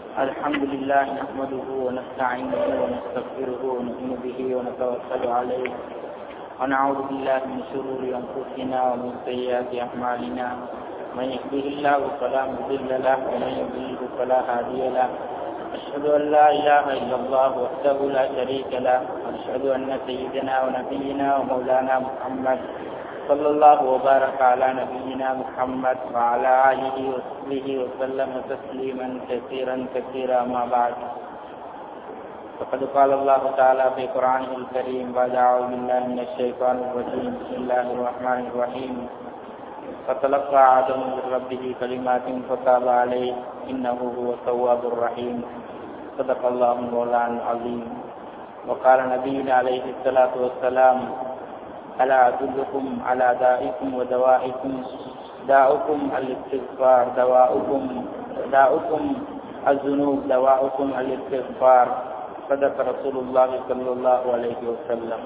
الحمد لله نحمده ونستعينه ونستغفره ونؤمن به ونتوكل عليه ونعوذ بالله من شرور انفسنا ومن سيئات اعمالنا من يهده الله فلا مضل له ومن يضلل فلا هادي له أشهد أن لا إله إلا الله وحده لا شريك له وأشهد أن سيدنا ونبينا ومولانا محمد صلى الله وبارك على نبينا محمد وعلى آله وصحبه وسلم تسليما كثيرا كثيرا ما بعد فقد قال الله تعالى في قرآنه الكريم بعد أعوذ بالله من الشيطان الرجيم بسم الله الرحمن الرحيم فتلقى آدم من ربه كلمات فتاب عليه إنه هو التواب الرحيم صدق الله مولانا العظيم وقال نبينا عليه الصلاة والسلام ألا أدلكم على دائكم ودوائكم داؤكم الاستغفار دواؤكم داؤكم الذنوب دواؤكم الاستغفار صدق رسول الله صلى الله عليه وسلم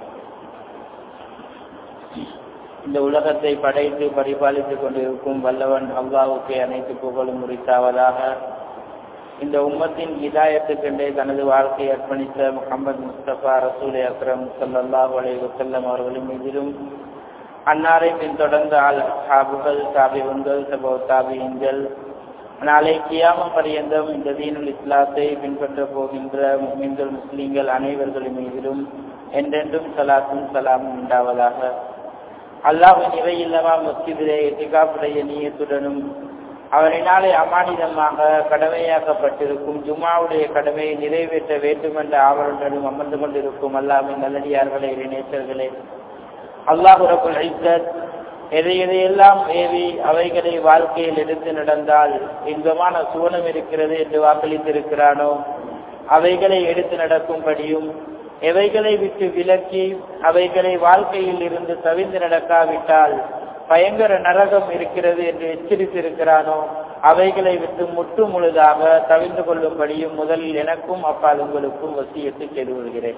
இந்த உலகத்தை படைத்து பரிபாலித்துக் கொண்டிருக்கும் வல்லவன் அல்லாவுக்கு அனைத்து புகழும் முறித்தாவதாக இந்த உம்மத்தின் இதாயத்துக்கென்றே தனது வாழ்க்கையை அர்ப்பணித்த முகமது முஸ்தபா ரசூல் அக்ரம் சல்லாஹூ அலை வசல்லம் அவர்களின் மீதிலும் அன்னாரை பின்தொடர்ந்த ஆள் சாபுகள் சாபிவன்கள் சபோ தாபியங்கள் நாளை கியாமம் பரியந்தம் இந்த தீனுல் இஸ்லாத்தை பின்பற்ற போகின்ற முஸ்லிம்கள் முஸ்லீம்கள் அனைவர்களின் மீதிலும் என்றென்றும் சலாத்தும் சலாமும் உண்டாவதாக அல்லாஹின் இவையில்லமா மஸ்ஜிதிலே எத்திகாப்புடைய நீயத்துடனும் அவரினாலே அமானிதமாக கடமையாக்கப்பட்டிருக்கும் ஜுமாவுடைய கடமையை நிறைவேற்ற வேண்டும் என்ற ஆவலுடனும் அமர்ந்து கொண்டிருக்கும் அல்லாமின் நல்லடியார்களே இணைச்சர்களே அல்லாஹு ரபுல் ஐசத் எதை எதையெல்லாம் ஏவி அவைகளை வாழ்க்கையில் எடுத்து நடந்தால் இன்பமான சுவனம் இருக்கிறது என்று வாக்களித்திருக்கிறானோ அவைகளை எடுத்து நடக்கும்படியும் எவைகளை விட்டு விலக்கி அவைகளை வாழ்க்கையில் இருந்து தவிர்ந்து நடக்காவிட்டால் பயங்கர நரகம் இருக்கிறது என்று எச்சரித்திருக்கிறானோ அவைகளை விட்டு முற்று முழுதாக தவிர்ந்து கொள்ளும்படியும் முதலில் எனக்கும் அப்பால் உங்களுக்கும் வசியத்து கெடுவல்கிறேன்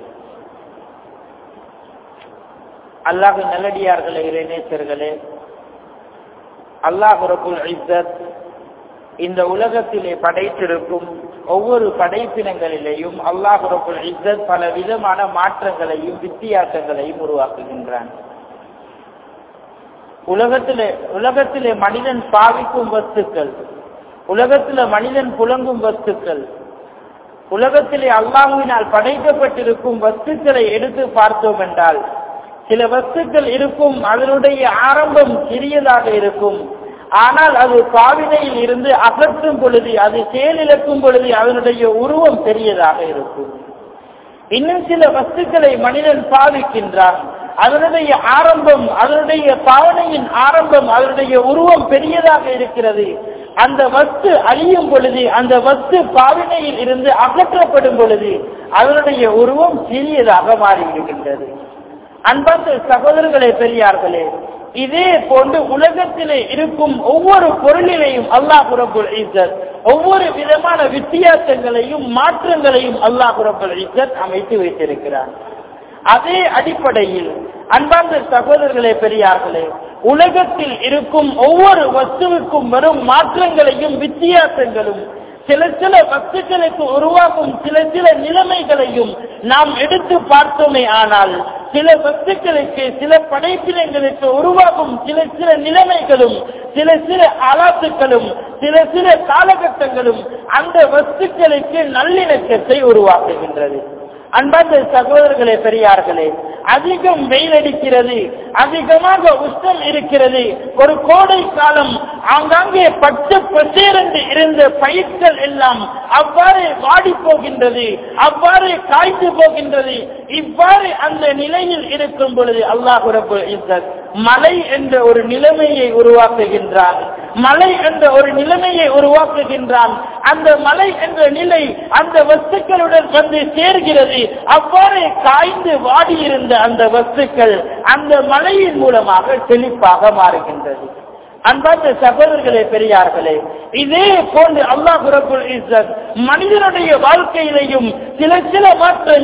அல்லாஹு நல்லடியார்களே இறைநேசர்களே அல்லாஹு ரபுல் இஸ்ஸத் இந்த உலகத்திலே படைத்திருக்கும் ஒவ்வொரு படைப்பினங்களிலேயும் அல்லாஹு ரபுல் இஸ்ஸத் பல விதமான மாற்றங்களையும் வித்தியாசங்களையும் உருவாக்குகின்றான் உலகத்திலே உலகத்திலே மனிதன் பாவிக்கும் வஸ்துக்கள் உலகத்திலே மனிதன் புலங்கும் வஸ்துக்கள் உலகத்திலே அல்லாஹுவினால் படைக்கப்பட்டிருக்கும் வஸ்துக்களை எடுத்து பார்த்தோம் என்றால் சில வஸ்துக்கள் இருக்கும் அதனுடைய ஆரம்பம் சிறியதாக இருக்கும் ஆனால் அது பாவினையில் இருந்து அகற்றும் பொழுது அது செயலிழக்கும் பொழுது அதனுடைய உருவம் பெரியதாக இருக்கும் இன்னும் சில வஸ்துக்களை மனிதன் பாவிக்கின்றான் அதனுடைய ஆரம்பம் அதனுடைய பாவனையின் ஆரம்பம் அதனுடைய உருவம் பெரியதாக இருக்கிறது அந்த வஸ்து அழியும் பொழுது அந்த வஸ்து பாவினையில் இருந்து அகற்றப்படும் பொழுது அதனுடைய உருவம் சிறியதாக மாறிவிடுகின்றது அன்பார்ந்த சகோதரர்களே பெரியார்களே இதே போன்று உலகத்திலே இருக்கும் ஒவ்வொரு பொருளிலையும் அல்லாஹ் ரபுல் இசத் ஒவ்வொரு விதமான வித்தியாசங்களையும் மாற்றங்களையும் அல்லாஹ் ரபுல் இசத் அமைத்து வைத்திருக்கிறார் அதே அடிப்படையில் அன்பார்ந்த சகோதரர்களே பெரியார்களே உலகத்தில் இருக்கும் ஒவ்வொரு வஸ்துவுக்கும் வரும் மாற்றங்களையும் வித்தியாசங்களும் சில சில வஸ்துக்களுக்கு உருவாகும் சில சில நிலைமைகளையும் நாம் எடுத்து பார்த்தோமே ஆனால் சில வஸ்துக்களுக்கு சில படைப்பினங்களுக்கு உருவாகும் சில சில நிலைமைகளும் சில சில அலாத்துக்களும் சில சில காலகட்டங்களும் அந்த வஸ்துக்களுக்கு நல்லிணக்கத்தை உருவாக்குகின்றது அன்பார்ந்த சகோதரர்களே பெரியார்களே அதிகம் வெயில் அடிக்கிறது அதிகமாக உஷ்ணம் இருக்கிறது ஒரு கோடை காலம் ஆங்காங்கே பச்சை பசேரண்டு இருந்த பயிர்கள் எல்லாம் அவ்வாறு வாடி போகின்றது அவ்வாறு காய்ந்து போகின்றது இவ்வாறு அந்த நிலையில் இருக்கும் பொழுது அல்லாஹ் இஸ்ஸத் மலை என்ற ஒரு நிலைமையை உருவாக்குகின்றான் மலை என்ற ஒரு நிலைமையை உருவாக்குகின்றான் அந்த மலை என்ற நிலை அந்த வஸ்துக்களுடன் வந்து சேர்கிறது அவ்வாறு காய்ந்து வாடியிருந்த அந்த வஸ்துக்கள் அந்த மலையின் மூலமாக செழிப்பாக மாறுகின்றது அன்பார்ந்த சகோதரர்களே பெரியார்களே இதே போன்று அல்லாஹ் ரபுல் இஸ்ஸத் மனிதனுடைய வாழ்க்கையிலையும் சில சில மாற்றங்கள்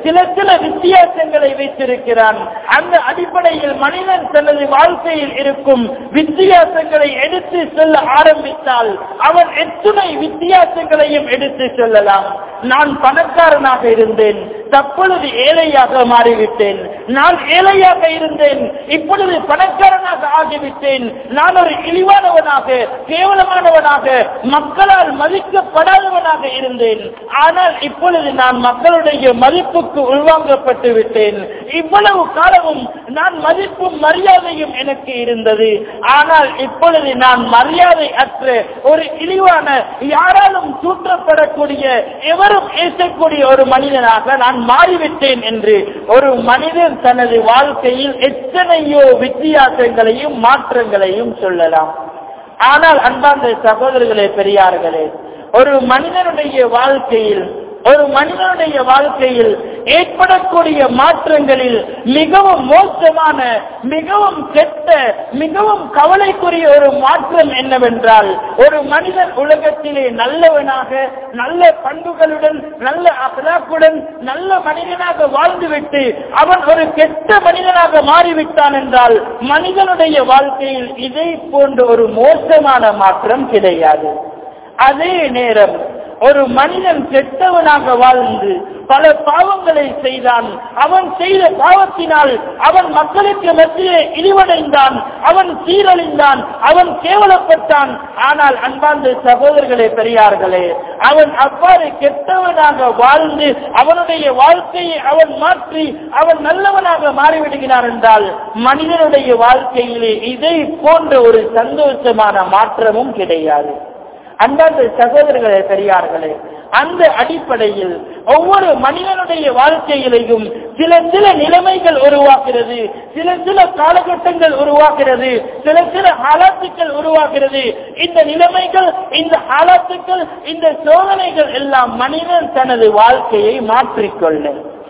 சில சில வித்தியாசங்களை வைத்திருக்கிறான் அந்த அடிப்படையில் மனிதன் தனது வாழ்க்கையில் இருக்கும் வித்தியாசங்களை எடுத்து சொல்ல ஆரம்பித்தால் அவன் எத்துணை வித்தியாசங்களையும் எடுத்து சொல்லலாம் நான் பணக்காரனாக இருந்தேன் தற்பொழுது ஏழையாக மாறிவிட்டேன் நான் ஏழையாக இருந்தேன் இப்பொழுது பணக்காரனாக ஆகிவிட்டேன் நான் ஒரு இழிவானவனாக கேவலமானவனாக மக்களால் மதிக்கப்படாதவனாக இருந்தேன் ஆனால் இப்பொழுது நான் மக்களுடைய மதிப்புக்கு உள்வாங்கப்பட்டு விட்டேன் இவ்வளவு காலமும் நான் மதிப்பும் மரியாதையும் எனக்கு இருந்தது ஆனால் இப்பொழுது நான் மரியாதை அற்ற ஒரு இழிவான யாராலும் சூற்றப்படக்கூடிய எவரும் ஏசக்கூடிய ஒரு மனிதனாக நான் மாறிவிட்டேன் என்று ஒரு மனிதன் தனது வாழ்க்கையில் எத்தனையோ வித்தியாசங்களையும் மாற்றங்களையும் சொல்லலாம் ஆனால் அன்பார்ந்த சகோதரர்களே பெரியார்களே ஒரு மனிதனுடைய வாழ்க்கையில் ஒரு மனிதனுடைய வாழ்க்கையில் ஏற்படக்கூடிய மாற்றங்களில் மிகவும் மோசமான மிகவும் கெட்ட மிகவும் கவலைக்குரிய ஒரு மாற்றம் என்னவென்றால் ஒரு மனிதன் உலகத்திலே நல்லவனாக நல்ல பண்புகளுடன் நல்ல அகலாக்குடன் நல்ல மனிதனாக வாழ்ந்துவிட்டு அவன் ஒரு கெட்ட மனிதனாக மாறிவிட்டான் என்றால் மனிதனுடைய வாழ்க்கையில் இதை போன்ற ஒரு மோசமான மாற்றம் கிடையாது அதே நேரம் ஒரு மனிதன் கெட்டவனாக வாழ்ந்து பல பாவங்களை செய்தான் அவன் செய்த பாவத்தினால் அவன் மக்களுக்கு மத்தியே இழிவடைந்தான் அவன் சீரழிந்தான் அவன் கேவலப்பட்டான் ஆனால் அன்பார்ந்த சகோதரர்களே பெரியார்களே அவன் அவ்வாறு கெட்டவனாக வாழ்ந்து அவனுடைய வாழ்க்கையை அவன் மாற்றி அவன் நல்லவனாக மாறிவிடுகிறான் என்றால் மனிதனுடைய வாழ்க்கையிலே இதை போன்ற ஒரு சந்தோஷமான மாற்றமும் கிடையாது அன்பார்ந்த சகோதரர்களே பெரியார்களே அந்த அடிப்படையில் ஒவ்வொரு மனிதனுடைய வாழ்க்கையிலையும் சில சில நிலைமைகள் உருவாகிறது சில சில காலகட்டங்கள் உருவாகிறது சில சில ஹாலாத்துக்கள் உருவாகிறது இந்த நிலைமைகள் இந்த ஹாலாத்துக்கள் இந்த சோதனைகள் எல்லாம் மனிதன் தனது வாழ்க்கையை மாற்றிக்கொள்ள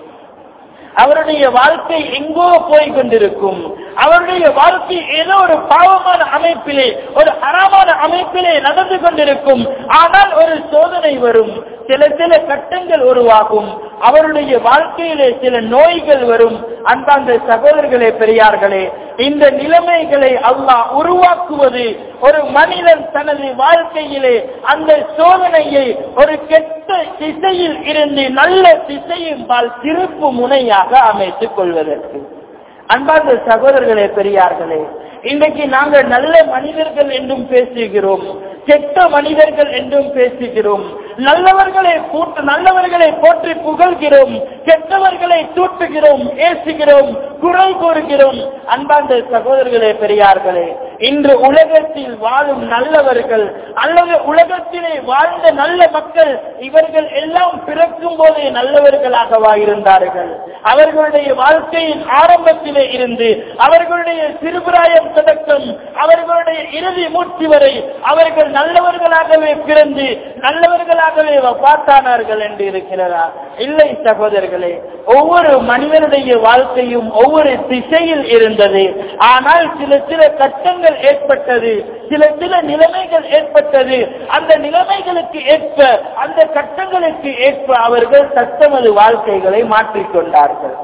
அவருடைய வாழ்க்கை எங்கோ போய் கொண்டிருக்கும் அவருடைய வாழ்க்கை ஏதோ ஒரு பாவமான அமைப்பிலே ஒரு அறமான அமைப்பிலே நடந்து கொண்டிருக்கும் ஆனால் ஒரு சோதனை வரும் சில சில கட்டங்கள் உருவாகும் அவருடைய வாழ்க்கையிலே சில நோய்கள் வரும் அன்பாந்த சகோதரர்களே பெரியார்களே இந்த நிலைமைகளை அல்லாஹ் உருவாக்குவது ஒரு மனிதன் தனது வாழ்க்கையிலே அந்த சோதனையை ஒரு கெட்ட திசையில் இருந்து நல்ல திசையின் பால் திருப்பு முனையாக அமைத்துக் கொள்வதற்கு அன்பார்ந்த சகோதரர்களே பெரியார்களே இன்றைக்கு நாங்கள் நல்ல மனிதர்கள் என்றும் பேசுகிறோம் கெட்ட மனிதர்கள் என்றும் பேசுகிறோம் நல்லவர்களை கூட்டு நல்லவர்களை போற்றி புகழ்கிறோம் கெட்டவர்களை தூட்டுகிறோம் ஏசுகிறோம் குறை கூறுகிறோம் அன்பார்ந்த சகோதரர்களே பெரியார்களே இன்று உலகத்தில் வாழும் நல்லவர்கள் அல்லது உலகத்திலே வாழ்ந்த நல்ல மக்கள் இவர்கள் எல்லாம் பிறக்கும் போதே நல்லவர்களாகவா இருந்தார்கள் அவர்களுடைய வாழ்க்கையின் ஆரம்பத்திலே இருந்து அவர்களுடைய சிறுபிராயம் தொடக்கம் அவர்களுடைய இறுதி மூச்சு வரை அவர்கள் நல்லவர்களாகவே பிறந்து நல்லவர்களாகவே பார்த்தானார்கள் என்று இருக்கிறதா இல்லை சகோதரர்களே ஒவ்வொரு மனிதனுடைய வாழ்க்கையும் ஒவ்வொரு திசையில் இருந்தது ஆனால் சில சில கட்டங்கள் ஏற்பட்டது சில சில நிலைமைகள் ஏற்பட்டது அந்த நிலைமைகளுக்கு ஏற்ப அந்த கட்டங்களுக்கு ஏற்ப அவர்கள் தத்தமது வாழ்க்கைகளை மாற்றிக்கொண்டார்கள்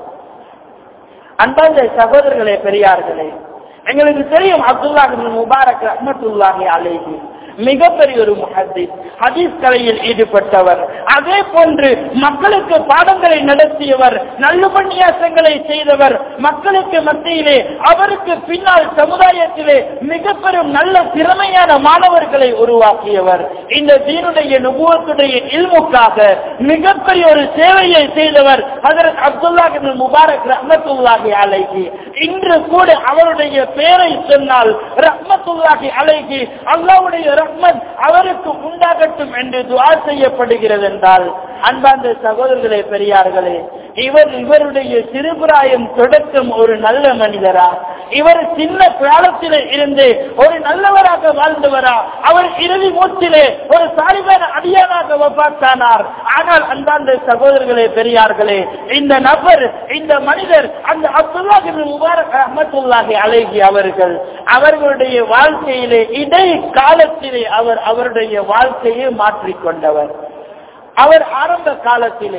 அன்பார்ந்த சகோதரர்களே பெரியார்களே எங்களுக்கு தெரியும் அப்துல்லாஹ் முபாரக் ரஹமத்துல்லாஹி அலேஹி மிகப்பெரிய ஒரு முஹத்திஸ் ஹதீஸ் கலையில் ஈடுபட்டவர் அதே போன்று மக்களுக்கு பாடங்களை நடத்தியவர் நல்லுபன்யாசங்களை செய்தவர் மக்களுக்கு மத்தியிலே அவருக்கு பின்னால் சமுதாயத்திலே மிக பெரும் நல்ல திறமையான மாணவர்களை உருவாக்கியவர் இந்த தீனுடைய நுபுவத்துடைய இல்முக்காக மிகப்பெரிய ஒரு சேவையை செய்தவர் அதற்கு அப்துல்லாஹ் முபாரக் ரஹமத்துல்லாஹி அலைகி இன்று கூட அவருடைய பெயரை சொன்னால் ரஹ்மத்துல்லாஹி அலைகி அல்லாவுடைய ரஹ்மத் அவருக்கு உண்டாகட்டும் என்று துவா செய்யப்படுகிறது என்றால் அன்பார்ந்த சகோதரர்களே பெரியார்களே இவர் இவருடைய சிறுபிராயம் தொடக்கம் ஒரு நல்ல மனிதரா இவர் சின்ன காலத்திலே இருந்து ஒரு நல்லவராக வாழ்ந்தவரா அவர் இறுதி மூச்சிலே ஒரு சாலிபான அடியானாக வபாத்தானார் ஆனால் அன்பார்ந்த சகோதரர்களே பெரியார்களே இந்த நபர் இந்த மனிதர் அந்த அப்துல்லாஹி முபாரக் அஹமத்துல்லாஹி அழகி அவர்கள் அவர்களுடைய வாழ்க்கையிலே இடை காலத்திலே அவர் அவருடைய வாழ்க்கையை மாற்றிக்கொண்டவர் அவர் ஆரம்ப காலத்திலே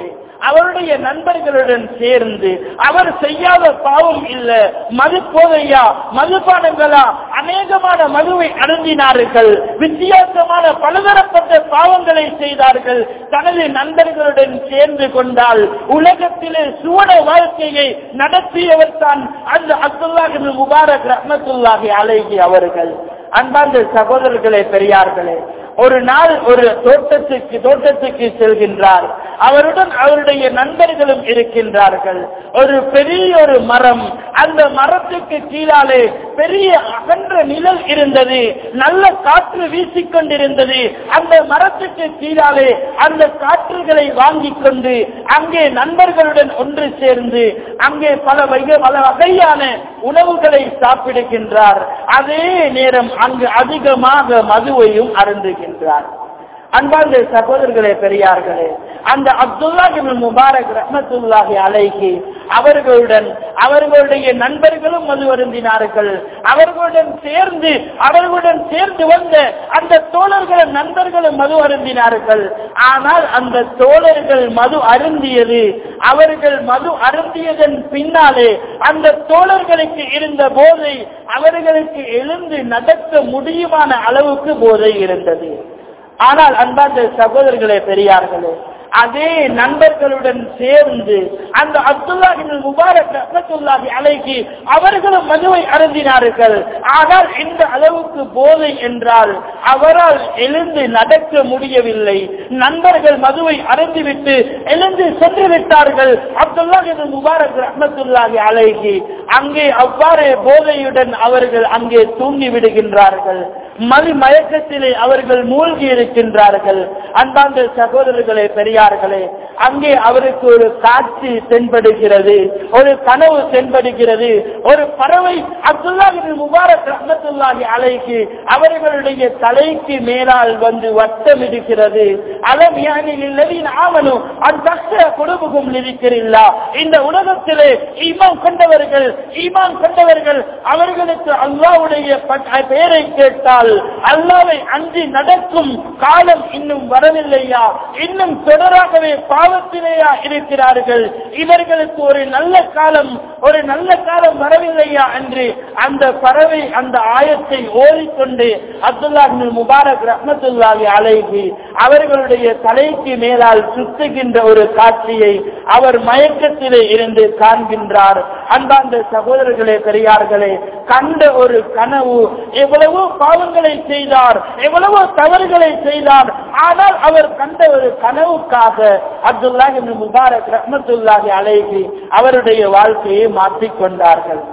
அவருடைய நண்பர்களுடன் சேர்ந்து அவர் செய்யாத பாவம் இல்ல மது போதையா மதுபானங்களா அநேகமான மதுவை அருந்தினார்கள் வித்தியாசமான பலதரப்பட்ட பாவங்களை செய்தார்கள் தனது நண்பர்களுடன் சேர்ந்து கொண்டால் உலகத்திலே சுவன வாழ்க்கையை நடத்தியவர் தான் அந்த அப்துல்லாஹி முபாரக் ரஹமத்துல்லாஹி அலைகி அவர்கள் அன்பார்ந்த சகோதரர்களே பெரியார்களே ஒரு நாள் ஒரு தோட்டத்துக்கு தோட்டத்துக்கு செல்கின்றார் அவருடன் அவருடைய நண்பர்களும் இருக்கின்றார்கள் ஒரு பெரிய ஒரு மரம் அந்த மரத்துக்கு கீழாலே பெரிய அகன்ற நிழல் இருந்தது நல்ல காற்று வீசிக்கொண்டிருந்தது அந்த மரத்துக்கு கீழாலே அந்த காற்றுகளை வாங்கிக் கொண்டு அங்கே நண்பர்களுடன் ஒன்று சேர்ந்து அங்கே பல வகை பல வகையான உணவுகளை சாப்பிடுகின்றார் அதே நேரம் அங்கு அதிகமாக மதுவையும் அருந்துகின்றார் அன்பார்ந்த சகோதரர்களே பெரியார்களே அந்த அப்துல்லா முபாரக் ரஹமத்துல்லாஹி அலைகி அவர்களுடன் அவர்களுடைய நண்பர்களும் மது அருந்தினார்கள் அவர்களுடன் சேர்ந்து அவர்களுடன் சேர்ந்து வந்த அந்த தோழர்களும் நண்பர்களும் மது அருந்தினார்கள் ஆனால் அந்த தோழர்கள் மது அருந்தியது அவர்கள் மது அருந்தியதன் பின்னாலே அந்த தோழர்களுக்கு இருந்த போதை அவர்களுக்கு எழுந்து நடக்க முடியுமான அளவுக்கு போதை இருந்தது ஆனால் அன்பார்ந்த சகோதரர்களே பெரியார்களே அதே நண்பர்களுடன் சேர்ந்து அந்த அப்துல்லாஹி முபாரக் ரஹமத்துல்லாஹி அலைக்கு அவர்களும் மதுவை அருந்தினார்கள் ஆனால் இந்த அளவுக்கு போதை என்றால் அவரால் எழுந்து நடக்க முடியவில்லை நண்பர்கள் மதுவை அருந்திவிட்டு எழுந்து சென்று விட்டார்கள் அப்துல்லாஹி முபாரக் ரஹமத்துல்லாஹி அலைக்கு அங்கே அவ்வாறு போதையுடன் அவர்கள் அங்கே தூங்கி விடுகின்றார்கள் மது மயக்கத்திலே அவர்கள் மூழ்கி இருக்கின்றார்கள் அன்பார்ந்த சகோதரர்களே பெரியார்களே அங்கே அவருக்கு ஒரு காட்சி தென்படுகிறது ஒரு கனவு தென்படுகிறது ஒரு பறவை அப்துல்லாஹி முபாரக் ரஹமத்துல்லாஹி அலைக்கு அவர்களுடைய தலைக்கு மேலால் வந்து வட்டமிடுகிறது அலம் யானில் இல்லதின் ஆவனும் அந்த குடும்பம் இருக்கிறில்லா இந்த உலகத்திலே ஈமான் கொண்டவர்கள் ஈமான் கொண்டவர்கள் அவர்களுக்கு அல்லாவுடைய பெயரை கேட்டால் அல்லாவை அன்றி நடக்கும் காலம் இன்னும் வரவில்லையா இன்னும் தொடராகவே பாவத்திலேயா இருக்கிறார்கள் இவர்களுக்கு ஒரு நல்ல காலம் ஒரு நல்ல காலம் வரவில்லையா என்று அந்த பறவை அந்த ஆயத்தை ஓதிக்கொண்டு அப்துல்லா முபாரக் ரஹமத்துல்லாஹி அலைகி அவர்களுடைய தலைக்கு மேலால் சுத்துகின்ற ஒரு காட்சியை அவர் மயக்கத்திலே இருந்து காண்கின்றார் அன்பார்ந்த சகோதரர்களே பெரியார்களே கண்ட ஒரு கனவு எவ்வளவோ பாவங்களை செய்தார் எவ்வளவோ தவறுகளை செய்தார் ஆனால் அவர் கண்ட ஒரு கனவுக்காக அப்துல்லாஹி முபாரக் ரஹமத்துல்லாஹி அலைகி அவருடைய வாழ்க்கையை மாற்றிக்கொண்டார்கள்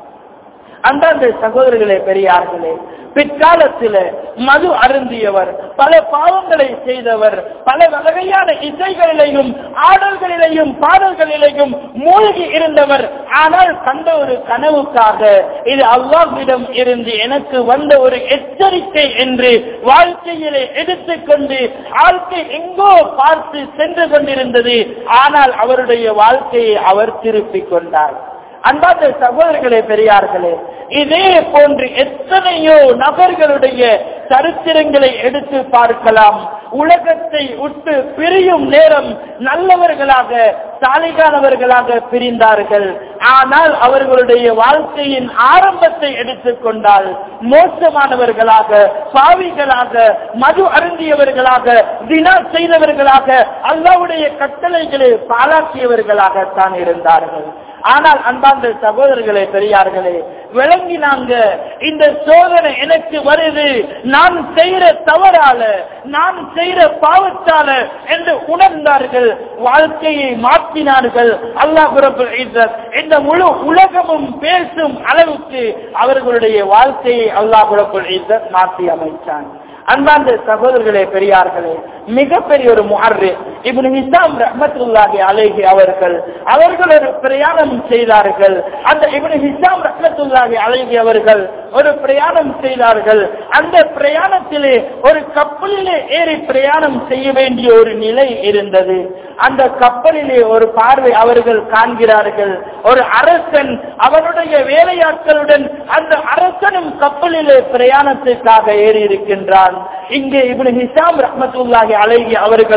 அந்தாந்த சகோதரர்களே பெரியார்களே பிற்காலத்தில் மது அருந்தியவர் பல பாவங்களை செய்தவர் பல வகையான இசைகளிலேயும் ஆடல்களிலேயும் பாடல்களிலேயும் மூழ்கி இருந்தவர் ஆனால் கண்ட ஒரு கனவுக்காக இது அல்லாஹ்விடம் இருந்து எனக்கு வந்த ஒரு எச்சரிக்கை என்று வாழ்க்கையிலே எடுத்துக்கொண்டு வாழ்க்கை எங்கோ பார்த்து சென்று கொண்டிருந்தது ஆனால் அவருடைய வாழ்க்கையை அவர் திருப்பிக் கொண்டார் அன்பார்ந்த சகோதரர்களே பெரியார்களே இதே போன்று எத்தனையோ நபர்களுடைய சரித்திரங்களை எடுத்து பார்க்கலாம் உலகத்தை விட்டு பிரியும் நேரம் நல்லவர்களாக சாலைகானவர்களாக பிரிந்தார்கள் ஆனால் அவர்களுடைய வாழ்க்கையின் ஆரம்பத்தை எடுத்துக்கொண்டால் மோசமானவர்களாக பாவிகளாக மது அருந்தியவர்களாக தினா செய்தவர்களாக அல்லாவுடைய கட்டளைகளை பாலாக்கியவர்களாகத்தான் இருந்தார்கள் ஆனால் அன்பார்ந்த சகோதரர்களே பெரியார்களே விளங்கினாங்க இந்த சோதனை எனக்கு வருது நான் செய்யற தவறால நான் செய்யற பாவத்தால என்று உணர்ந்தார்கள் வாழ்க்கையை மாற்றினார்கள் அல்லாஹ் ரபுல் இஸ்ஸத் இந்த முழு உலகமும் பேசும் அளவுக்கு அவர்களுடைய வாழ்க்கையை அல்லாஹ் ரபுல் இஸ்ஸத் மாற்றி அமைச்சான் அன்பார்ந்த சகோதரர்களே பெரியார்களே மிகப்பெரிய ஒரு முஹர்ரி இப்னு ஹிசாம் ரஹ்மத்துல்லாஹி அலைஹி அவர்கள் அவர்கள் ஒரு பிரயாணம் செய்தார்கள் அந்த இப்னு ஹிசாம் ரஹ்மத்துல்லாஹி அலைஹி அவர்கள் ஒரு பிரயாணம் செய்தார்கள் அந்த பிரயாணத்திலே ஒரு கப்பலிலே ஏறி பிரயாணம் செய்ய வேண்டிய ஒரு நிலை இருந்தது அந்த கப்பலிலே ஒரு பார்வை அவர்கள் காண்கிறார்கள் ஒரு அரசன் அவனுடைய வேலையாட்களுடன் அந்த அரசனும் கப்பலிலே பிரயாணத்திற்காக ஏறி இருக்கின்றான் இங்கே இவனு ஹிசாம் ரஹமத்துல்லாஹி அலைஹி அவர்களும்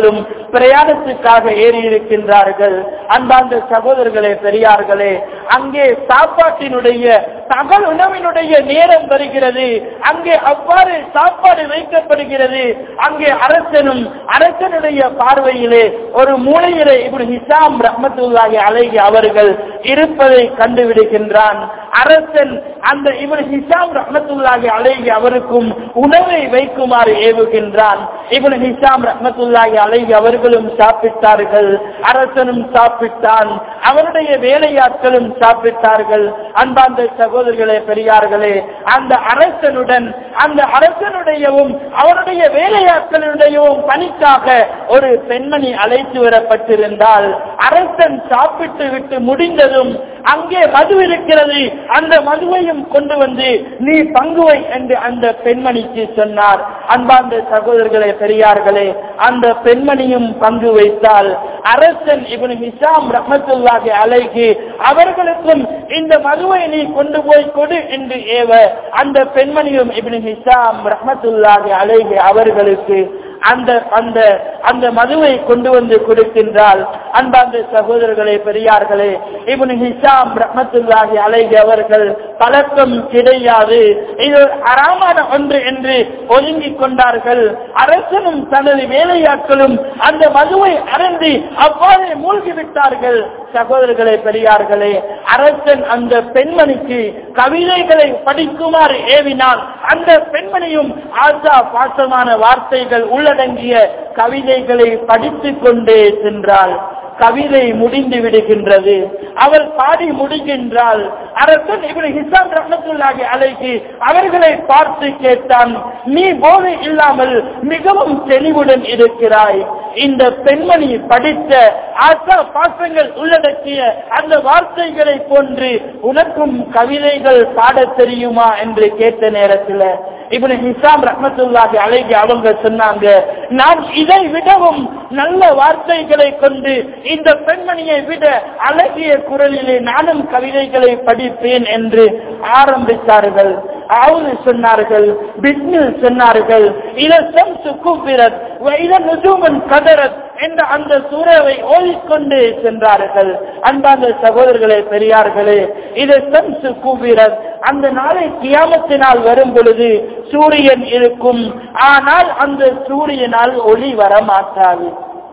பிரயாணத்துக்காக ஏறி இருக்கின்றார்கள் அன்பார்ந்த சகோதரர்களே பெரியார்களே அங்கே சாப்பாட்டினுடைய தகவல் உணவினுடைய நேரம் வருகிறது அங்கே அவ்வாறு சாப்பாடு வைக்கப்படுகிறது அங்கே அரசனும் அரசனுடைய பார்வையிலே ஒரு மூலையிலே இப்படி ஹிசாம் ரஹமத்துல்லாஹி அலைஹி அவர்கள் இருப்பதை கண்டுவிடுகின்றான் அரசன் அந்த இவர் ஹிசாம் ரஹமத்துல்லாஹி அலைஹி அவருக்கும் உணவை வைக்குமாறு ஏவுகின்றான் இவன் ஹிசாம் ரஹமத்துல்லாஹி அலைஹி அவர்களும் சாப்பிட்டார்கள் அரசனும் சாப்பிட்டான் அவருடைய வேலையாட்களும் சாப்பிட்டார்கள் அன்பார்ந்த சகோதரர்களே பெரியார்களே அந்த அரசனுடன் அந்த அரசனுடையவும் அவருடைய வேலையாட்களுடையவும் பணிக்காக ஒரு பெண்மணி அழைத்து வரப்பட்டிருந்தால் அரசன் சாப்பிட்டு விட்டு முடிந்ததும் அங்கே மது இருக்கிறது அந்த மதுவையும் கொண்டு வந்து நீ பங்குவை என்று அந்த பெண்மணிக்கு சொன்னார் அன்பார்ந்த சகோதரர்களே பெரியார்களே அந்த பெண்மணியும் பங்கு வைத்தால் அரசன் இவன் ஹிசாம் ரஹமத்துல்லாஹி அலைக்கு அவர்களுக்கும் இந்த மதுவை நீ கொண்டு போய் கொடு என்று ஏவ அந்த பெண்மணியும் இவன் ஹிசாம் ரஹமத்துல்லாஹி அலைகி அவர்களுக்கு அந்த அந்த அந்த மதுவை கொண்டு வந்து கொடுக்கின்றால் அன்பார்ந்த சகோதரர்களே பெரியார்களே இவன் ஹிசாம் ரஹமத்துல்லாஹி அலைகி அவர்கள் பழக்கம் கிடையாது இது அறாமான ஒன்று என்று ஒதுங்கிக் கொண்டார்கள் அரசனும் தனது வேலையாட்களும் அந்த மதுவை அருந்தி அவ்வாறே மூழ்கிவிட்டார்கள் சகோதரர்களே பெரியார்களே அரசன் அந்த பெண்மணிக்கு கவிதைகளை படிக்குமாறு ஏவினால் அந்த பெண்மணியும் ஆசா பாசமான வார்த்தைகள் உள்ளடங்கிய கவிதைகளை படித்துக் கொண்டே சென்றாள் கவிதை முடிந்து விடுகின்றது அவள் பாடி முடிகின்றாள் அரசன் இப்படி ஹிசாம் ரஹமத்துல்லாஹி அலைக்கு அவர்களை பார்த்து கேட்டான் நீ போதை இல்லாமல் மிகவும் தெளிவுடன் இருக்கிறாய் இந்த பெண்மணி படித்த ஆசா பாசங்கள் உள்ளடக்கிய அந்த வார்த்தைகளை போன்று உனக்கும் கவிதைகள் பாடத் தெரியுமா என்று கேட்ட நேரத்தில் இப்படி ஹிசாம் ரஹமத்துல்லாஹி அலைகி அவங்க சொன்னாங்க நான் இதை விடவும் நல்ல வார்த்தைகளை கொண்டு இந்த பெண்மணியை விட அழகிய குரலிலே நானும் கவிதைகளை படிப்பேன் என்று ஆரம்பித்தார்கள் அவுது சொன்னார்கள் பிஸ்மில் சொன்னார்கள் இதம் சுக்குபிரத் இதன் நுஜூமன் கதரத் என்ற அந்த சூறாவை ஓதிக்கொண்டு சென்றார்கள் அன்பார்ந்த சகோதரர்களே பெரியார்களே இது சம்சு கூவிரத் அந்த நாளை கியாமத்தினால் வரும் பொழுது சூரியன் இருக்கும் ஆனால் அந்த சூரியனால் ஒளி வர மாட்டாது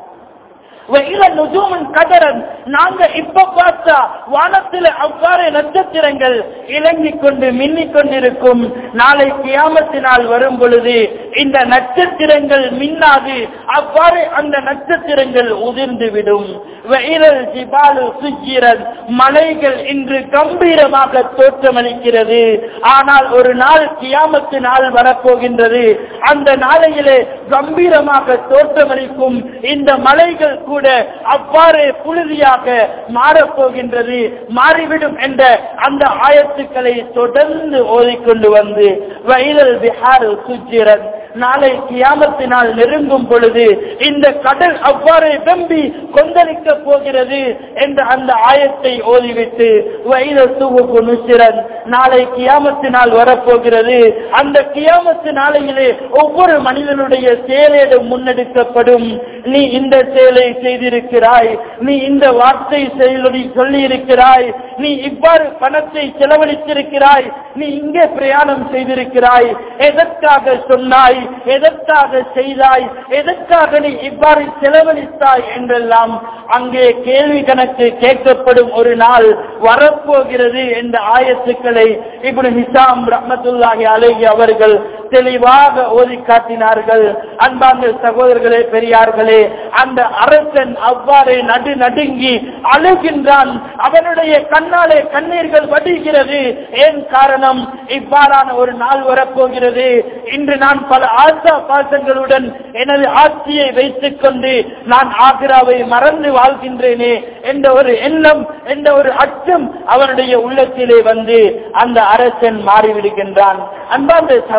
கதரன் நாங்க இப்ப பார்த்தா வானத்தில் அவ்வாறு நட்சத்திரங்கள் இலங்கிக் கொண்டு மின்னிக் கொண்டிருக்கும் நாளை கியாமத்தினால் வரும் பொழுது இந்த நட்சத்திரங்கள் மின்னாது அவ்வாறு அந்த நட்சத்திரங்கள் உதிர்ந்து விடும் வெயிலல் ஜிபாலு சுஜிரன் மலைகள் இன்று கம்பீரமாக தோற்றமளிக்கிறது ஆனால் ஒரு நாள் கியாமத்து நாள் வரப்போகின்றது அந்த நாளையிலே கம்பீரமாக தோற்றமளிக்கும் இந்த மலைகள் கூட அவ்வாறு புழுதியாக மாறப்போகின்றது மாறிவிடும் என்ற அந்த ஆயத்துக்களை தொடர்ந்து ஓதிக்கொண்டு வந்து வயதல் பிஹார் சுஜிரன் நாளை கியாமத்தினால் நெருங்கும் பொழுது இந்த கடல் அவ்வாறு வெம்பி கொந்தளிக்க போகிறது என்ற அந்த ஆயத்தை ஓதிவிட்டு வயத தூவுக்கு நுசிரன் நாளை கியாமத்தினால் வரப்போகிறது அந்த கியாமத்து நாளையிலே ஒவ்வொரு மனிதனுடைய செயலேடு முன்னெடுக்கப்படும் நீ இந்த செயலை செய்திருக்கிறாய் நீ இந்த வார்த்தை செயலொடி சொல்லி இருக்கிறாய் நீ இவ்வாறு பணத்தை செலவழித்திருக்கிறாய் நீ இங்கே பிரயாணம் செய்திருக்கிறாய் எதற்காக சொன்னாய் எதற்காக செய்தாய் எதற்காக நீ இவ்வாறு செலவழித்தாய் என்றெல்லாம் அங்கே கேள்வி கணக்கு கேட்கப்படும் ஒரு நாள் வரப்போகிறது என்ற ஆயத்துக்களை இப்படி ஹிசாம் ரஹமத்துல்லாஹி அலைஹி அவர்கள் தெளிவாக ஓதி காட்டினார்கள் அன்பார்ந்த சகோதரர்களே பெரியார்களே அந்த அரசன் அவ்வாறு நடு நடுங்கி அழுகின்றான் அவனுடைய கண்ணாலே கண்ணீர்கள் வடிகிறது ஏன் காரணம் இவ்வாறான ஒரு நாள் வரப்போகிறது இன்று நான் பல ஆசா பாசங்களுடன் எனது ஆட்சியை வைத்துக் கொண்டு நான் ஆக்ராவை மறந்து வாழ்கின்றேனே என்ற ஒரு எண்ணம் என்ற ஒரு அச்சம் அவனுடைய உள்ளத்திலே வந்து அந்த அரசன் மாறிவிடுகின்றான் அன்பார்ந்த சகோதரர்களே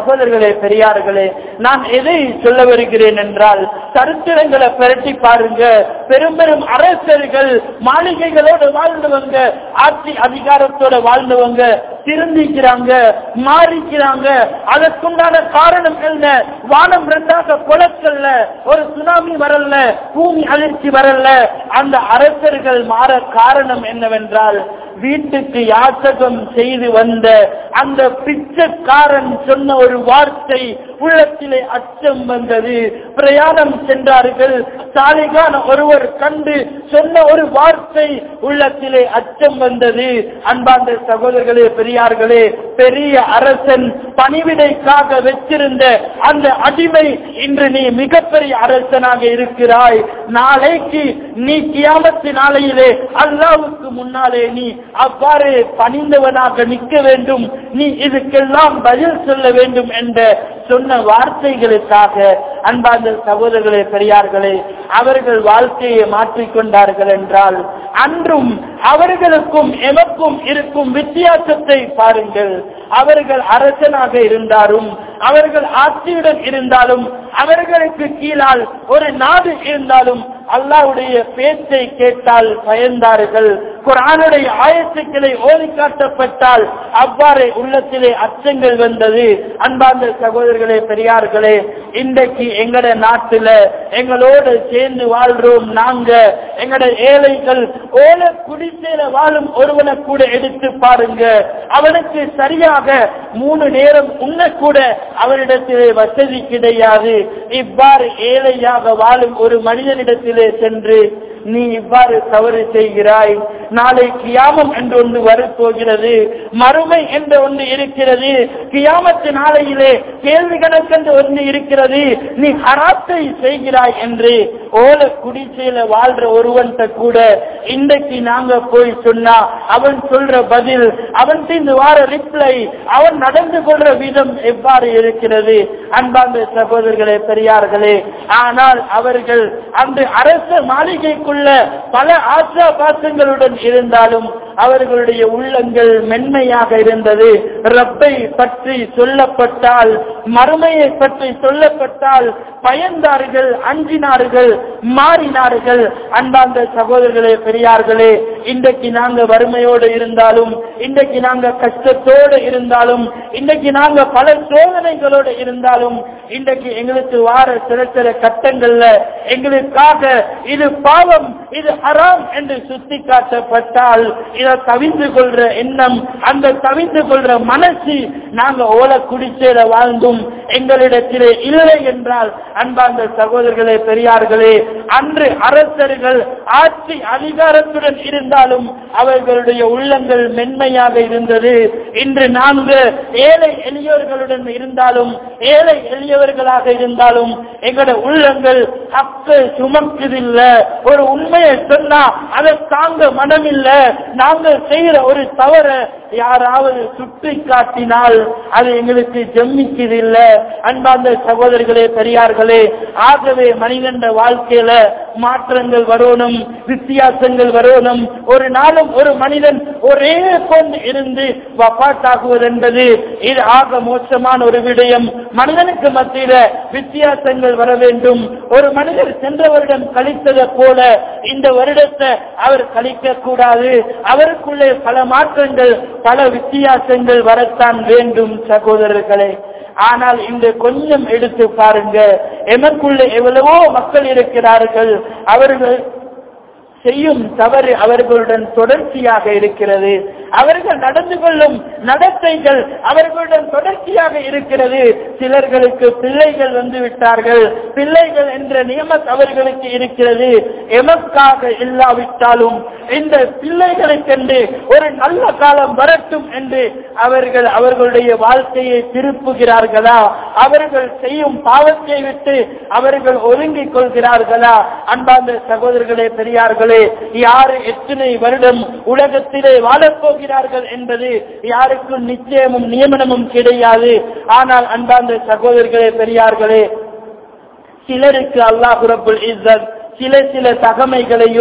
சகோதரர்களே பெரியார்களே நான் எதை சொல்ல வருகிறேன் என்றால் சரித்திரங்களை பிரட்டி பாருங்க பெரும் பெரும் அரசர்கள் மாளிகைகளோடு வாழ்ந்தவங்க ஆட்சி அதிகாரத்தோட வாழ்ந்தவங்க திருந்திக்கிறாங்க மாறிக்கிறாங்க அதற்குண்டான காரணம் என்ன வானம் ரெண்டாக குளக்கல்ல ஒரு சுனாமி வரல பூமி அதிர்ச்சி வரல அந்த அரசர்கள் மாற காரணம் என்னவென்றால் வீட்டுக்கு யாசகம் செய்து வந்த அந்த பிச்சைக்காரன் சொன்ன ஒரு வார்த்தை உள்ளத்திலே அச்சம் வந்தது பிரயாணம் சென்றார்கள் சாலிகான ஒருவர் கண்டு சொன்ன ஒரு வார்த்தை உள்ளத்திலே அச்சம் வந்தது அன்பார்ந்த சகோதரர்களே பெரியார்களே பெரிய அரசன் பணிவிடைக்காக வச்சிருந்த அந்த அடிமை இன்று நீ மிகப்பெரிய அரசனாக இருக்கிறாய் நாளைக்கு நீ கியாமத்து நாளையிலே அல்லாவுக்கு முன்னாலே நீ அவ்வாறு பணிந்தவனாக நிற்க வேண்டும் நீ இதுக்கெல்லாம் பதில் சொல்ல வேண்டும் என்ற சொன்ன வார்த்தைகளுக்காக அன்பார்ந்த சகோதரர்களே பெரியார்களே அவர்கள் வாழ்க்கையை மாற்றிக்கொண்டார்கள் என்றால் அன்றும் அவர்களுக்கும் எமக்கும் இருக்கும் வித்தியாசத்தை பாருங்கள் அவர்கள் அரசனாக இருந்தாலும் அவர்கள் ஆட்சியுடன் இருந்தாலும் அவர்களுக்கு கீழால் ஒரு நாடு இருந்தாலும் அல்லாவுடைய பேச்சை கேட்டால் பயந்தார்கள் குரானுடைய ஆயத்துக்களை ஓதி காட்டப்பட்டால் அவ்வாறு உள்ளத்திலே அச்சங்கள் வந்தது அன்பார்ந்த சகோதரர்களே பெரியார்களே இன்றைக்கு எங்கட நாட்டுல எங்களோடு சேர்ந்து வாழ்றோம் நாங்க எங்கட ஏழைகள் ஓல குடிசையில வாழும் ஒருவனை கூட எடுத்து பாருங்க அவனுக்கு சரியாக மூணு நேரம் உண்ணக்கூட அவரிடத்திலே வசதி கிடையாது இவ்வாறு ஏழையாக வாழும் ஒரு மனிதனிடத்திலே சென்று நீ இவ்வாறு தவறு செய்கிறாய் நாளை கியாமம் என்று ஒன்று வரப்போகிறது மறுமை என்று ஒன்று இருக்கிறது கியாமத்து நாளையிலே கேள்வி கணக்கென்று ஒன்று இருக்கிறது நீ ஹராத்தை செய்கிறாய் என்று ஓல குடிசையில வாழ்ற ஒருவன்கிட்ட கூட இன்றைக்கு நாங்க போய் சொன்னா அவன் சொல்ற பதில் அவன் இந்த வார ரிப்ளை அவன் நடந்து கொள்ற விதம் எவ்வாறு இருக்கிறது அன்பார்ந்த சகோதரர்களே பெரியார்களே ஆனால் அவர்கள் அன்று அரச மாளிகைக்குள்ள பல ஆசா பாசங்களுடன் இருந்தாலும் அவர்களுடைய உள்ளங்கள் மென்மையாக இருந்தது ரப்பை பற்றி சொல்லப்பட்டால் மறுமையை பற்றி சொல்லப்பட்டால் பயந்தார்கள் அஞ்சினார்கள் மாறினார்கள் அன்பார்ந்த சகோதரர்களே பெரியார்களே இன்றைக்கு நாங்க வறுமையோடு இருந்தாலும் இன்றைக்கு நாங்க கஷ்டத்தோடு இருந்தாலும் இன்றைக்கு நாங்க பல சோதனைகளோடு இருந்தாலும் இன்றைக்கு எங்களுக்கு வார சில சில கட்டங்கள்ல எங்களுக்காக இது பாவம் இது ஹராம் என்று சுத்தி காட்டப்பட்டால் இதை தவிந்து கொள்ற எண்ணம் அந்த தவிந்து கொள்ற மனசு நாங்க ஓல குடிச்சேல வாழ்ந்தும் எங்களிடத்திலே இல்லை என்றால் அன்பார்ந்த சகோதரர்களே பெரியார்களே அன்று அரசர்கள் ஆட்சி அதிகாரத்துடன் இருந்தாலும் அவர்களுடைய உள்ளங்கள் மென்மையாக இருந்தது இன்று நான்கு ஏழை எளியவர்களுடன் இருந்தாலும் ஏழை எளியவர்களாக இருந்தாலும் எங்களோட உள்ளங்கள் அக்கு சுமக்குதில்ல ஒரு உண்மையை சொன்னா அதை தாங்க மனமில்ல நாங்கள் செய்கிற ஒரு தவற யாராவது சுட்டி காட்டினால் அது எங்களுக்கு ஜம்மிக்குதில்ல அன்பார்ந்த சகோதரர்களே பெரியார்களே ஆகவே மனிதன் வாழ்க்கையில மாற்றங்கள் வரணும் வித்தியாசங்கள் வரணும் ஒரு நாளும் ஒரு மனிதன் ஒரே கொண்டு இருந்து வப்பாட்டாகுவது என்பது இது ஆக மோசமான ஒரு விடயம் மனிதனுக்கு மத்தியில வித்தியாசங்கள் வர வேண்டும் ஒரு மனிதர் சென்ற வருடம் கழித்ததை போல இந்த வருடத்தை அவர் கழிக்க கூடாது அவருக்குள்ளே பல மாற்றங்கள் பல வித்தியாசங்கள் வரத்தான் வேண்டும் சகோதரர்களே ஆனால் இன்று கொஞ்சம் எடுத்து பாருங்க எமக்குள்ள எவ்வளவோ மக்கள் இருக்கிறார்கள் அவர்கள் செய்யும் தவறு அவர்களுடன் தொடர்ச்சியாக இருக்கிறது அவர்கள் நடந்து கொள்ளும் நடத்தைகள் அவர்களுடன் தொடர்ச்சியாக இருக்கிறது சிலர்களுக்கு பிள்ளைகள் வந்து விட்டார்கள் பிள்ளைகள் என்ற நியமத் அவர்களுக்கு இருக்கிறது எமக்காக இல்லாவிட்டாலும் இந்த பிள்ளைகளுக்கென்று ஒரு நல்ல காலம் வரட்டும் என்று அவர்கள் அவர்களுடைய வாழ்க்கையை திருப்புகிறார்களா அவர்கள் செய்யும் பாவத்தை விட்டு அவர்கள் ஒதுங்கிக் கொள்கிறார்களா அன்பார்ந்த சகோதரர்களே பெரியார்களே யாரு எத்தனை வருடம் உலகத்திலே வாழப் போகிறார்கள் என்பது யாருக்கும் நிச்சயமும் நியமனமும் கிடையாது ஆனால் அன்பார்ந்த சகோதரர்களே பெரியார்களே சிலருக்கு அல்லாஹ் ரப்புல் இஸ்ஸத் சில சில தகமைகளையும்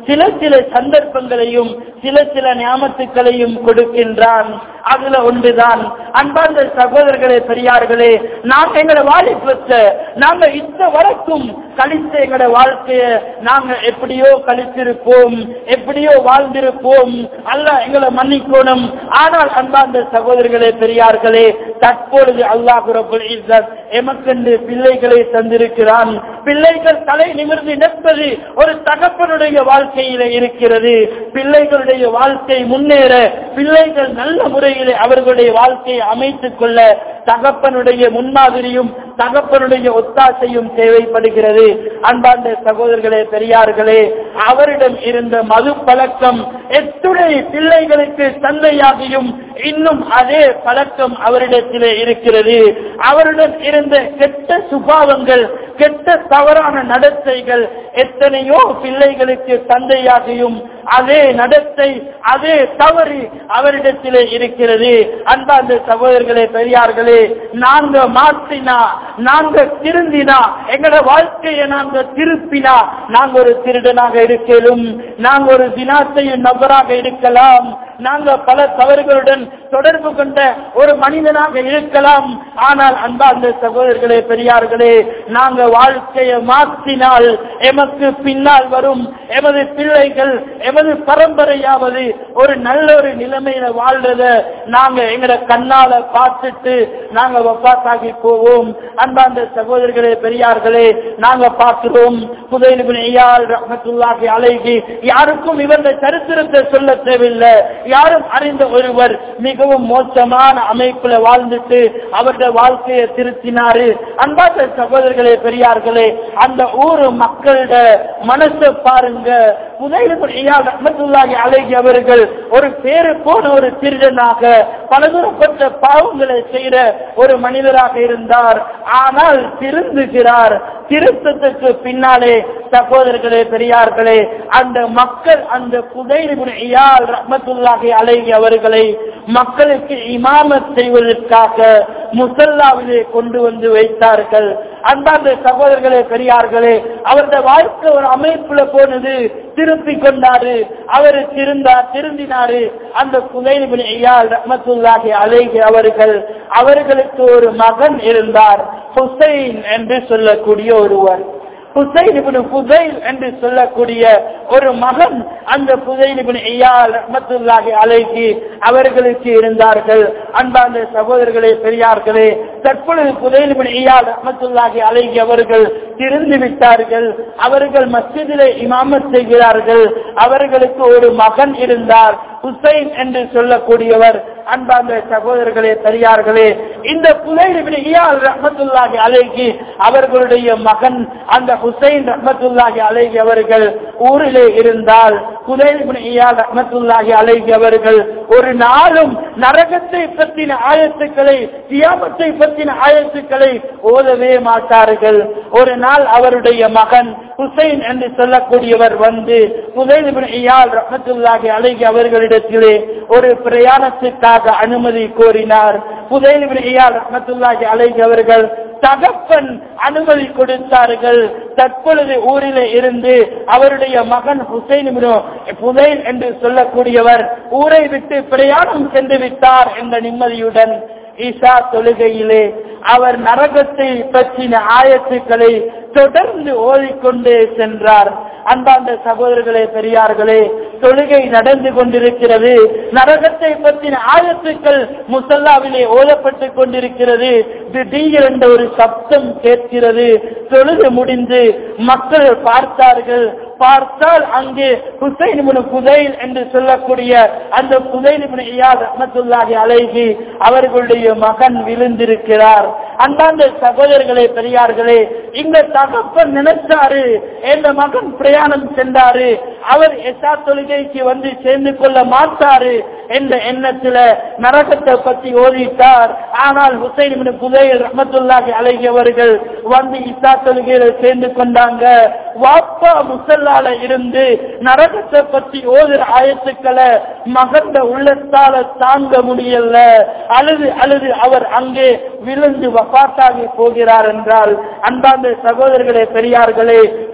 சில சில சந்தர்ப்பங்களையும் சில சில ஞாபகத்துக்களையும் கொடுக்கின்றான் அதுல ஒன்றுதான் அன்பார்ந்த சகோதரர்களே பெரியார்களே நாங்க எங்களோட வாலிபத்தை நாங்க இந்த வரைக்கும் கழித்த எங்களோட வாழ்க்கைய நாங்க எப்படியோ கழித்திருப்போம் எப்படியோ வாழ்ந்திருப்போம் அல்ல எங்களை மன்னிக்கணும் ஆனால் அன்பார்ந்த சகோதரர்களே பெரியார்களே தற்பொழுது அல்லாஹ் ரபுல் இஸ்ஸத் எமக்கென்று பிள்ளைகளை தந்திருக்கிறான் பிள்ளைகள் தலை நிமிர்ந்து நிற்பது ஒரு தகப்பனுடைய வாழ்க்கையில இருக்கிறது பிள்ளைகளுடைய வாழ்க்கை முன்னேற பிள்ளைகள் நல்ல முறையில் அவர்களுடைய வாழ்க்கையை அமைத்துக் கொள்ள தகப்பனுடைய முன்மாதிரியும் தகப்பனுடைய ஒத்தாசையும் தேவைப்படுகிறது அன்பார்ந்த சகோதரர்களே பெரியார்களே அவரிடம் இருந்த மது பழக்கம் எத்துணை பிள்ளைகளுக்கு தந்தையாகியும் இன்னும் அதே பழக்கம் அவரிடத்திலே இருக்கிறது அவரிடம் இருந்த கெட்ட சுபாவங்கள் கெட்ட தவறான நடத்தைகள் எத்தனையோ பிள்ளைகளுக்கு தந்தையாகியும் அதே நடத்தை அதே தவறு அவரிடத்திலே இருக்கிறது அன்பார்ந்த சகோதரர்களே பெரியார்களே நாங்க மாற்றினா நாங்க திருந்தினா எங்களோட வாழ்க்கையை நாங்க திருப்பினா நாங்க ஒரு திருடனாக இருக்கலும் நாங்க ஒரு தினாத்தையும் நபராக இருக்கலாம் நாங்க பல தவறுகளுடன் தொடர்பு கொண்ட ஒரு மனிதனாக இருக்கலாம் ஆனால் அன்பார்ந்த சகோதரர்களே பெரியார்களே நாங்க வாழ்க்கையை மாற்றினால் எமக்கு பின்னால் வரும் எமது பிள்ளைகள் எமது பரம்பரையாவது ஒரு நல்ல ஒரு நிலைமையில வாழ்றத நாங்க எங்கட கண்ணால பார்த்துட்டு நாங்க வப்பாத்தாகி போவோம் அன்பார்ந்த சகோதரர்களே பெரியார்களே நாங்க பார்க்கிறோம் புதையிலுமையால் ரஹமத்துல்லாஹி அலைகி யாருக்கும் இவருடைய சரித்திரத்தை சொல்ல தேவையில்லை யாரும் அறிந்த ஒருவர் மிகவும் மோசமான அமைப்புல வாழ்ந்துட்டு அவருடைய வாழ்க்கையை திருத்தினாரு அன்பார்ந்த சகோதரர்களே பெரியார்களே அந்த ஊரு மக்களோட மனசை பாருங்க புதையிலுமையால் ரஹமத்துல்லாஹி அலைகி அவர்கள் ஒரு பேரு போன ஒரு திருடனாக பலதூரப்பட்ட பாவங்களை செய்கிற ஒரு மனிதராக இருந்தார் ஆனால் திருந்துகிறார் திருத்தத்துக்கு பின்னாலே சகோதரர்களே பெரியார்களே அந்த மக்கள் அந்த புதையிலுமையால் ரஹமத்துல்லாஹி அலைகி அவர்களை மக்களுக்கு இமாமத் செய்வதற்காக முசல்லாவிலே கொண்டு வந்து வைத்தார்கள் அந்தாந்த சகோதரர்களே பெரியார்களே அவருடைய வாழ்க்கை ஒரு அமைப்புல போனது திருப்பி கொண்டாரு அவரு திருந்தார் திருந்தினாரு அந்த குதையால் ரஹமத்துல்லாஹி அலைகி அவர்கள் அவர்களுக்கு ஒரு மகன் இருந்தார் ஹுசைன் என்று சொல்லக்கூடிய ஒருவர் ஹுசைன் இப்னு புதைல் என்று சொல்லக்கூடிய ஒரு மகன் அந்த புதைல் இப்னு ஐயால் ரஹ்மத்துல்லாஹி அலைஹி அவர்களுக்கு இருந்தார்கள் அன்பார்ந்த சகோதரர்களே பெரியார்களே தற்பொழுது புதைல் இப்னு ஐயால் ரஹ்மத்துல்லாஹி அலைஹி அவர்கள் திருந்து விட்டார்கள் அவர்கள் மஸ்ஜிதிலே இமாமத் செய்கிறார்கள் அவர்களுக்கு ஒரு மகன் இருந்தார் ஹுசைன் என்று சொல்லக்கூடியவர் அன்பார்ந்த சகோதரர்களே பெரியார்களே இந்த புதைல் இப்னு ஐயால் ரஹ்மத்துல்லாஹி அலைஹி அவர்களுடைய மகன் அந்த ஹுசைன் ரஹமத்துல்லாஹி அலைஹி அவர்கள் ஊரிலே இருந்தால் குதைல் இயால் ரஹமத்துல்லாஹி அலைஹி அவர்கள் ஒரு நாளும் நரகத்தை பற்றின ஆயத்துக்களை தியாமத்தை பற்றின ஆயத்துக்களை ஓதவே மாட்டார்கள் ஒரு நாள் அவருடைய மகன் ஹுசைன் என்று சொல்லக்கூடியவர் வந்து புதைல் இயால் ரஹமத்துல்லாஹி அலைஹி அவர்களிடத்திலே ஒரு பிரயாணத்துக்காக அனுமதி கோரினார் புதைல் இயால் ரஹமத்துல்லாஹி அலைஹி அவர்கள் தகப்பன் அனுமதி கொடுத்தார்கள் தற்பொழுது ஊரிலே இருந்து அவருடைய மகன் ஹுசைன் புதைல் என்று சொல்லக்கூடியவர் ஊரை விட்டு பிரயாணம் சென்று விட்டார் என்ற நிம்மதியுடன் ஈசா தொழுகையிலே அவர் நரகத்தை பற்றின ஆயத்துக்களை தொடர்ந்து ஓதிக்கொண்டே சென்றார் அன்பார்ந்த சகோதரர்களே பெரியார்களே தொழுகை நடந்து கொண்டிருக்கிறது நரகத்தை பற்றின ஆயத்துக்கள் முசல்லாவிலே ஓதப்பட்டுக் கொண்டிருக்கிறது திடீர் என்ற ஒரு சப்தம் கேட்கிறது தொழுது முடிந்து மக்கள் பார்த்தார்கள் பார்த்தால் அங்கே ஹுசைன் புதைல் என்று சொல்லக்கூடிய அந்த புதைல் ரஹமத்துல்லாஹி அலைகி அவர்களுடைய மகன் விழுந்திருக்கிறார் அந்தாந்த சகோதரர்களே பெரியார்களே இந்த தகப்பன் நினைச்சாரு இந்த மகன் பிரயாணம் சென்றாரு அவர் எசா தொழுகைக்கு வந்து சேர்ந்து கொள்ள மாட்டாரு என்ற எண்ணத்துல நரகத்தை பத்தி ஓதிட்டார் ஆனால் ஹுசைன் புதையல் ரஹமத்துல்லாஹி அலைகி அவர்கள் வந்து இசா தொழுகையில சேர்ந்து கொண்டாங்க வாப்பா முசல்லால இருந்து நரகத்தை பத்தி ஓதுற ஆயத்துக்களை மகந்த உள்ளத்தால தாங்க முடியல அழுது அழுது அவர் அங்கே விழுந்து வபாத்தாகி போகிறார் என்றால் அன்பாந்த சகோதரர்களே பெரியார்களே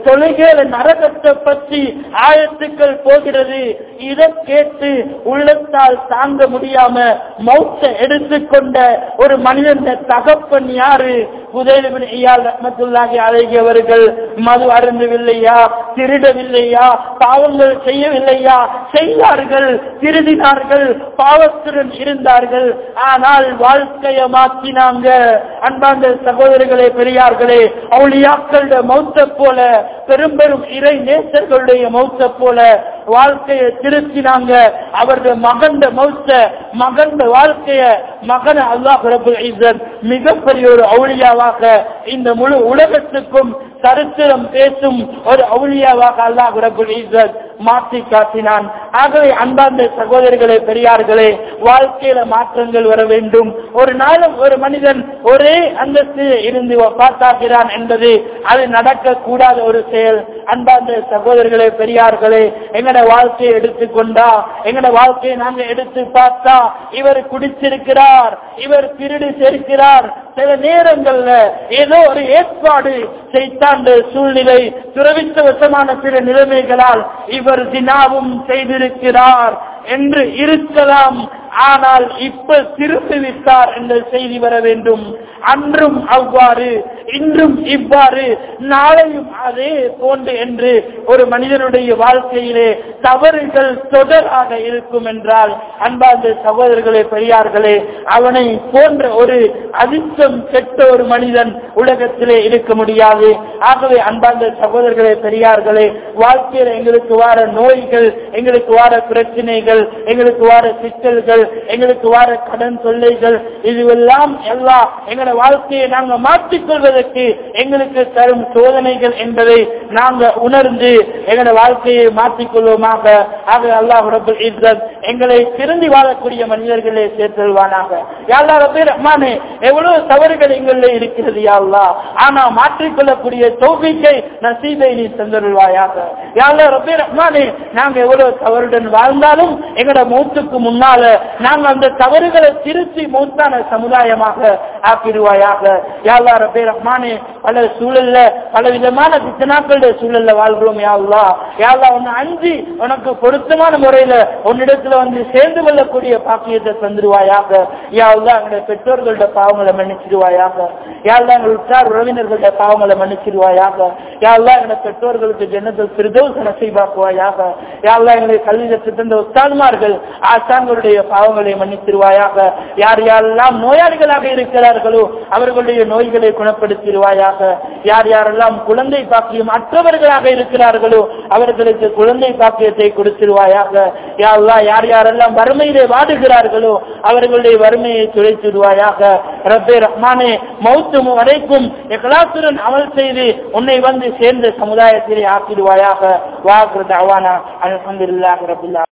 தொழுகையில நரகத்தை பற்றி ஆயத்துக்கள் போகிறது இதை கேட்டு உள்ளத்தால் தாங்க முடியாம மௌத்த எடுத்துக்கொண்ட ஒரு மனிதன் தகப்பன் யாரு உதயபின் ஐயால் ரஹமத்துல்லாஹி அழகியவர்கள் மது அருந்தவில்லையா திருடவில்லையா பாவங்கள் செய்யவில்லையா செய்தார்கள் திருடினார்கள் பாவத்துடன் இருந்தார்கள் ஆனால் வாழ்க்கையை மாற்றினாங்க அன்பார்ந்த சகோதரர்களே பெரியார்களே அவுளியாக்களுடைய மௌத்த போல பெரும் பெரும் இறை நேசர்களுடைய மௌத்த போல வாழ்க்கையை திருத்தினாங்க அவருடைய மகண்ட மௌத்த மகண்ட வாழ்க்கைய மகன அல்லாஹ் ரபுல் இஸ்ஸத் மிகப்பெரிய ஒரு அவுளியாவாக இந்த முழு உலகத்துக்கும் சரித்திரம் பேசும் ஒரு அவுளியாவாக அல்லாஹ் ரபுல் இஸ்ஸத் மாற்றி காட்டினான் ஆகவே அன்பார்ந்த சகோதரர்களே பெரியார்களே வாழ்க்கையில மாற்றங்கள் வர வேண்டும் ஒரு நாளும் ஒரு மனிதன் ஒரே அந்தஸ்து இருந்து பார்த்தாகிறான் என்பது அது நடக்க கூடாத ஒரு செயல் அன்பார்ந்த சகோதரர்களே பெரியார்களே எங்கட வாழ்க்கையை எடுத்துக்கொண்டா எங்கட வாழ்க்கையை நாங்க எடுத்து பார்த்தா இவர் குடிச்சிருக்கிறார் இவர் திருடி சேர்க்கிறார் சில நேரங்கள்ல ஏதோ ஒரு ஏற்பாடு செய்தாண்ட சூழ்நிலை துறவித்தவசமான சில நிலைமைகளால் இவர் தினாவும் செய்திருக்கிறார் என்று இருக்கலாம் ஆனால் இப்ப திருப்பி விட்டார் என்ற செய்தி வர வேண்டும் அன்றும் அவ்வாறு இன்றும் இவ்வாறு நாளையும் அதே போன்று என்று ஒரு மனிதனுடைய வாழ்க்கையிலே தவறுகள் தொடராக இருக்கும் என்றால் அன்பார்ந்த சகோதரர்களே பெரியார்களே அவனை போன்ற ஒரு அதிர்ஷ்டம் கெட்ட ஒரு மனிதன் உலகத்திலே இருக்க முடியாது ஆகவே அன்பார்ந்த சகோதரர்களே பெரியார்களே வாழ்க்கையில எங்களுக்கு வார நோய்கள் எங்களுக்கு வார பிரச்சனைகள் எங்களுக்கு வார சிக்கல்கள் எங்களுக்கு வார கடன் தொல்லைகள் இதுவெல்லாம் எல்லாம் எங்களோட வாழ்க்கையை நாங்க மாற்றிக்கொள்வதற்கு எங்களுக்கு தரும் சோதனைகள் என்பதை நாங்க உணர்ந்து எங்களோட வாழ்க்கையை மாற்றிக்கொள்வோமாக ஆக அல்லாஹ் ரபுல் இஸ்ஸத் எங்களை திருந்தி வாழக்கூடிய மனிதர்களை சேர்த்தல்வானாக யாழ்லா ரபே ரஹ்மானே எவ்வளவு தவறுகள் எங்களில் இருக்கிறது யாழ்லா ஆனா மாற்றிக்கொள்ளக்கூடிய தோபிக்கை நசீபை நீ தந்தருள்வாயாக யாழ்லா ரபே ரஹ்மானே நாங்க எவ்வளவு தவறுடன் வாழ்ந்தாலும் எங்களோட மூத்துக்கு முன்னால நாங்க அந்த தவறுகளை திருத்தி மூத்தான சமுதாயமாக ஆக்கிடுவாயாக யாழ்லா ரபே ரஹ்மானே பல சூழல்ல பல விதமான பித்தனாக்களுடைய சூழல்ல வாழ்கிறோம் யாழ்லா யாழ்லா உன்னை அஞ்சு உனக்கு பொருத்தமான முறையில உன்னிடத்துல வந்து சேர்ந்து கொள்ளக்கூடிய பாக்கியத்தை தந்துருவாயாக யாழ்லா எங்களுடைய பெற்றோர்களோட பாவங்களை மன்னிச்சிடுவாயாக யாழ்லா எங்கள் உற்றார் உறவினர்களுடைய பாவங்களை மன்னிச்சிடுவாயாக யாழ்லா எங்களுடைய பெற்றோர்களுக்கு ஜன்னத்தில் பிரதோஷ நசைபாக்குவாயாக யாழ்லா எங்களை கல்வி கற்று தந்த உஸ்தான்மார்கள் ஆசான்களுடைய பாவங்களை மன்னித்திருவாயாக யார் யாரெல்லாம் நோயாளிகளாக இருக்கிறார்களோ அவர்களுடைய நோய்களை குணப்படுத்திடுவாயாக யார் யாரெல்லாம் குழந்தை பாக்கியம் அற்றவர்களாக இருக்கிறார்களோ அவர்களுக்கு குழந்தை பாக்கியத்தை கொடுத்திருவாயாக யாழ்லா யார் யாரெல்லாம் வறுமையிலே வாடுகிறார்களோ அவர்களுடைய வறுமையை துளைத்திடுவாயாக ரப்பே ரஹ்மானே மௌத்து வரைக்கும் எகலாசுரன் அமல் செய்து உன்னை வந்து சேர்ந்த சமுதாயத்திலே ஆக்கிடுவாயாக வாக்குறது அவானா அலமதுல்லாஹ் ரபுல்லா